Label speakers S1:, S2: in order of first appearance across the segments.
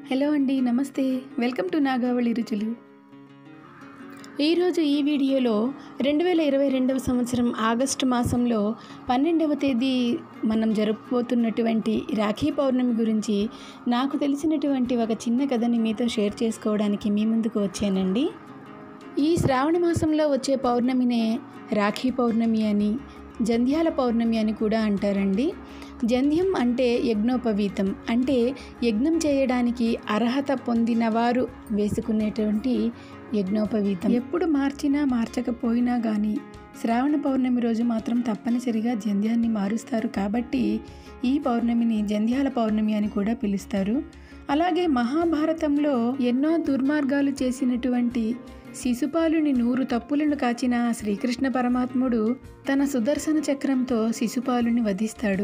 S1: hello అండి నమస్తే welcome to Nagavali రుచులు ఈరోజు ఈ వీడియోలో రెండు వేల ఇరవై రెండవ సంవత్సరం ఆగస్టు మాసంలో పన్నెండవ తేదీ మనం జరుపుకోతున్నటువంటి రాఖీ పౌర్ణమి గురించి నాకు తెలిసినటువంటి ఒక చిన్న కథని మీతో షేర్ చేసుకోవడానికి మీ ముందుకు వచ్చానండి ఈ శ్రావణ మాసంలో వచ్చే పౌర్ణమినే రాఖీ పౌర్ణమి అని జంధ్యాల పౌర్ణమి అని కూడా అంటారండి జంధ్యం అంటే యజ్ఞోపవీతం అంటే యజ్ఞం చేయడానికి అర్హత పొందిన వారు వేసుకునేటువంటి యజ్ఞోపవీతం ఎప్పుడు మార్చినా మార్చకపోయినా కానీ శ్రావణ పౌర్ణమి రోజు మాత్రం తప్పనిసరిగా జంధ్యాన్ని మారుస్తారు కాబట్టి ఈ పౌర్ణమిని జంధ్యాల పౌర్ణమి అని కూడా పిలుస్తారు అలాగే మహాభారతంలో ఎన్నో దుర్మార్గాలు చేసినటువంటి శిశుపాలుని నూరు తప్పులను కాచిన శ్రీకృష్ణ పరమాత్ముడు తన సుదర్శన చక్రంతో శిశుపాలుని వధిస్తాడు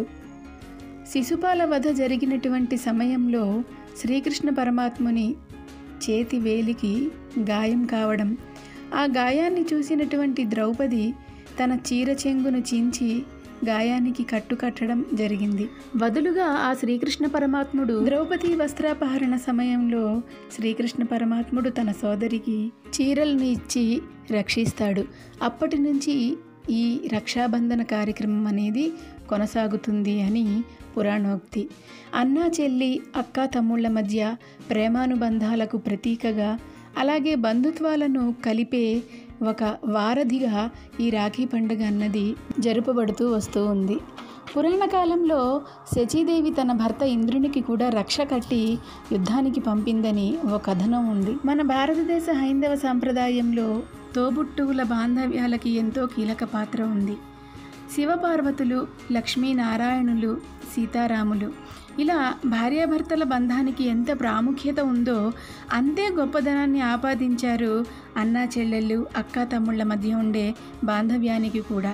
S1: శిశుపాల వధ జరిగినటువంటి సమయంలో శ్రీకృష్ణ పరమాత్ముని చేతి వేలికి గాయం కావడం ఆ గాయాన్ని చూసినటువంటి ద్రౌపది తన చీర చెంగును చించి గాయానికి కట్టుకట్టడం జరిగింది బదులుగా ఆ శ్రీకృష్ణ పరమాత్ముడు ద్రౌపది వస్త్రాపహరణ సమయంలో శ్రీకృష్ణ పరమాత్ముడు తన సోదరికి చీరలను ఇచ్చి రక్షిస్తాడు అప్పటి నుంచి ఈ రక్షాబంధన కార్యక్రమం అనేది కొనసాగుతుంది అని పురాణోక్తి అన్నా చెల్లి అక్క తమ్ముళ్ళ మధ్య ప్రేమానుబంధాలకు ప్రతీకగా అలాగే బంధుత్వాలను కలిపే ఒక వారధిగా ఈ రాఖీ పండుగ అన్నది జరుపబడుతూ వస్తూ ఉంది పురాణ కాలంలో శచీదేవి తన భర్త ఇంద్రునికి కూడా రక్ష కట్టి యుద్ధానికి పంపిందని ఓ కథనం ఉంది మన భారతదేశ హైందవ సాంప్రదాయంలో తోబుట్టువుల బాంధవ్యాలకి ఎంతో కీలక పాత్ర ఉంది శివపార్వతులు లక్ష్మీనారాయణులు సీతారాములు ఇలా భార్యాభర్తల బంధానికి ఎంత ప్రాముఖ్యత ఉందో అంతే గొప్పదనాన్ని ఆపాదించారు అన్నా చెల్లెళ్ళు అక్క తమ్ముళ్ళ మధ్య ఉండే బాంధవ్యానికి కూడా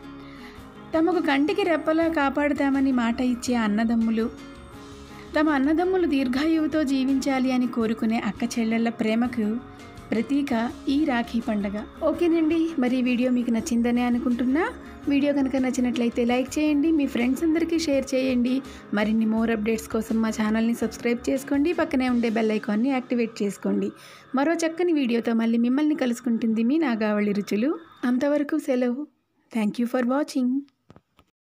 S1: తమకు కంటికి రెప్పలా కాపాడుతామని మాట ఇచ్చే అన్నదమ్ములు తమ అన్నదమ్ములు దీర్ఘాయువుతో జీవించాలి అని కోరుకునే అక్క చెల్లెళ్ళ ప్రేమకు ప్రతీక ఈ రాఖీ పండగ ఓకేనండి మరి ఈ వీడియో మీకు నచ్చిందని అనుకుంటున్నా వీడియో కనుక నచ్చినట్లయితే లైక్ చేయండి మీ ఫ్రెండ్స్ అందరికీ షేర్ చేయండి మరిన్ని మోర్ అప్డేట్స్ కోసం మా ఛానల్ని సబ్స్క్రైబ్ చేసుకోండి పక్కనే ఉండే బెల్ ఐకాన్ని యాక్టివేట్ చేసుకోండి మరో చక్కని వీడియోతో మళ్ళీ మిమ్మల్ని కలుసుకుంటుంది మీ నాగావళి రుచులు అంతవరకు సెలవు థ్యాంక్ యూ ఫర్ వాచింగ్